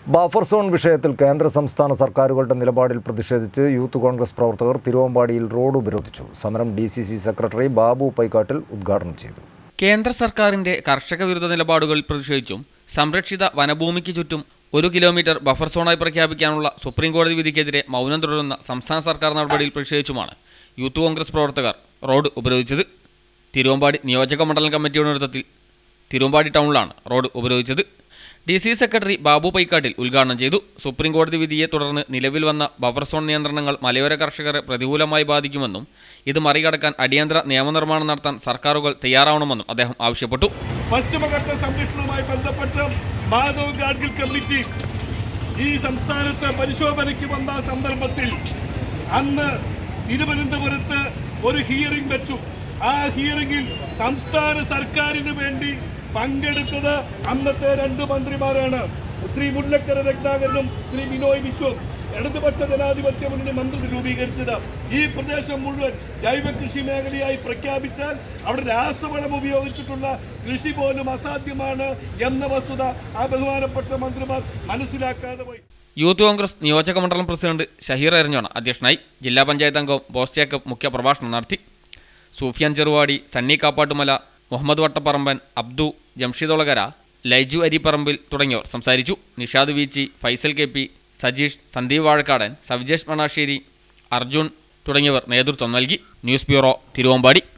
buffer zone വിഷയത്തിൽ കേന്ദ്ര സംസ്ഥാന സർക്കാരുകളുടെ നിലപാടിൽ പ്രതിഷേധിച്ച് യൂത്ത് കോൺഗ്രസ് പ്രവർത്തകർ തിരുവമ്പാടിയിൽ റോഡ് ഉപരോധിച്ചു സമരം D C C secretary Babu Paikkattil ഉദ്ഘാടനം ചെയ്തു കേന്ദ്ര സർക്കാരിന്റെ കർഷക വിരുദ്ധ നിലപാടുകളിൽ പ്രതിഷേധിച്ചും സംരക്ഷിത വനഭൂമിക്ക് ചുറ്റും ഒരു കിലോമീറ്റർ ബഫർ സോണായി പ്രഖ്യാപിക്കാനുള്ള സുപ്രീം കോടതി വിധിക്കെതിരെ മൗനം തുടരുന്ന സംസ്ഥാന സർക്കാർ നടപടിയിൽ പ്രതിഷേധിച്ചുമാണ് യൂത്ത് കോൺഗ്രസ് പ്രവർത്തകർ റോഡ് ഉപരോധിച്ചത് തിരുവമ്പാടി നിയോജക മണ്ഡലം കമ്മിറ്റിയുടെ നേതൃത്വത്തിൽ തിരുവമ്പാടി ടൗണിലാണ് റോഡ് ഉപരോധിച്ചത് D C secretary Babu Paikkattil ഉദ്ഘാടനം ചെയ്തു സുപ്രീം കോടതി വിധിയെ തുടർന്ന് നിലവിൽ വന്ന ബഫർ സോൺ നിയന്ത്രണങ്ങൾ മലയോര കർഷകരെ പ്രതികൂലമായി ബാധിക്കുമെന്നും ഇത് മറികടക്കാൻ അടിയന്തര നിയമനിർമ്മാണം നടത്താൻ സർക്കാരുകൾ തയ്യാറാവണമെന്നും അദ്ദേഹം ആവശ്യപ്പെട്ടു പശ്ചിമഘട്ട സംരക്ഷണവുമായി ബന്ധപ്പെട്ട് മാധവ് ഗാഡ്ഗിൽ കമ്മിറ്റി ഈ സംസ്ഥാനത്ത് പരിശോധനയ്ക്ക് വന്ന സന്ദർഭത്തിൽ അന്ന് തിരുവനന്തപുരത്ത് ഒരു ഹിയറിംഗ് വെച്ചു ആ ഹിയറിംഗിൽ സംസ്ഥാന സർക്കാരിന് വേണ്ടി പങ്കെടുത്തത് അന്നത്തെ രണ്ട് മന്ത്രിമാരാണ് ശ്രീ മുല്ലക്കര രത്നാകരനും ശ്രീ ബിനോയ് വിശ്വം ഇടതുപക്ഷ ജനാധിപത്യ മുന്നണി മന്ത്രി രൂപീകരിച്ചത് ഈ പ്രദേശം മുഴുവൻ ജൈവ കൃഷി മേഖലയായി പ്രഖ്യാപിച്ചാൽ അവിടെ രാസവളം ഉപയോഗിച്ചിട്ടുള്ള കൃഷി പോലും അസാധ്യമാണ് എന്ന വസ്തുത ആ ബഹുമാനപ്പെട്ട മന്ത്രിമാർ മനസ്സിലാക്കാതെ പോയി യൂത്ത് കോൺഗ്രസ് നിയോജക മണ്ഡലം പ്രസിഡന്റ് ഷഹീർ എരഞ്ഞോണ അധ്യക്ഷനായി ജില്ലാ പഞ്ചായത്ത് അംഗം ബോസ് ജേക്കബ് മുഖ്യപ്രഭാഷണം നടത്തി സൂഫിയാൻ ചെറുവാടി സണ്ണി കാപ്പാട്ടുമല മുഹമ്മദ് വട്ടപ്പറമ്പൻ അബ്ദു ജംഷിദൊളകര ലൈജു അരിപ്പറമ്പിൽ തുടങ്ങിയവർ സംസാരിച്ചു നിഷാദ് വീച്ചി ഫൈസൽ കെ പി സജീഷ് സന്ദീപ് വാഴക്കാടൻ സവിജേഷ് മണാശ്ശേരി അർജുൻ തുടങ്ങിയവർ നേതൃത്വം നൽകി ന്യൂസ് ബ്യൂറോ തിരുവമ്പാടി